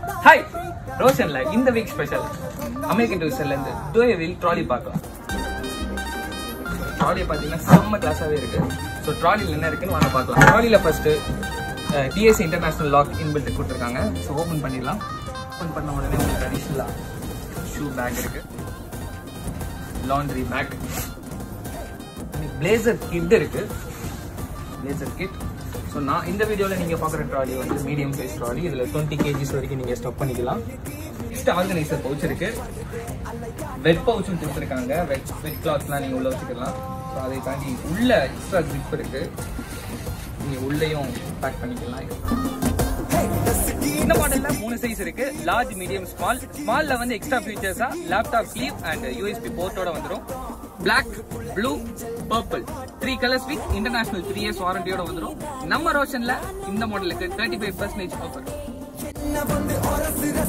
hi ரோஷன்ல இந்த week special American டூரிஸ்ட்ல இருந்து டூஏ wheel trolley பார்க்கலாம் ட்ராலியை பார்த்தீங்கன்னா செம்ம கிளாஸாகவே இருக்கு ஸோ ட்ராலியில் என்ன இருக்குன்னு வாங்க பார்க்கலாம் ட்ராலியில் first DSC international lock inbuilt கொடுத்துருக்காங்க ஸோ ஓப்பன் பண்ணிடலாம் ஓப்பன் பண்ண உடனே உங்களுக்கு அடிஷ்னலாக ஷூ பேக் இருக்கு லாண்ட்ரி பேக் பிளேசர் கிட் இருக்கு பிளேசர் கிட் ஸோ நான் இந்த வீடியோவில் நீங்கள் பார்க்குற ட்ராலி வந்து மீடியம் சைஸ் ட்ராலி இதில் டுவெண்ட்டி கேஜிஸ் வரைக்கும் நீங்கள் ஸ்டாப் பண்ணிக்கலாம் நெக்ஸ்ட் ஆர்கனைசர் பவுச் இருக்கு வெட் பவுச்சும் கொடுத்துருக்காங்க வெட் வெட் கிளாத்லாம் நீங்கள் உள்ள வச்சுக்கலாம் ஸோ அதை தாண்டி உள்ள எக்ஸ்ட்ரா grip இருக்கு நீங்கள் உள்ளேயும் பேக் பண்ணிக்கலாம் இந்த மாடல்ல மூணு சைஸ் இருக்கு லார்ஜ் மீடியம் ஸ்மால் ஸ்மால்ல வந்து எக்ஸ்ட்ரா ஃபீச்சர்ஸா லேப்டாப் ஸ்லீவ் அண்ட் யூஎஸ்பி போர்ட்டோட வந்துரும் black blue purple three colours with international three years வாரண்டியோட வந்துரும் நம்ம ரோஷன்ல இந்த மாடலுக்கு தேர்ட்டி ஃபைவ் பர்சன்டேஜ் ஆஃபர்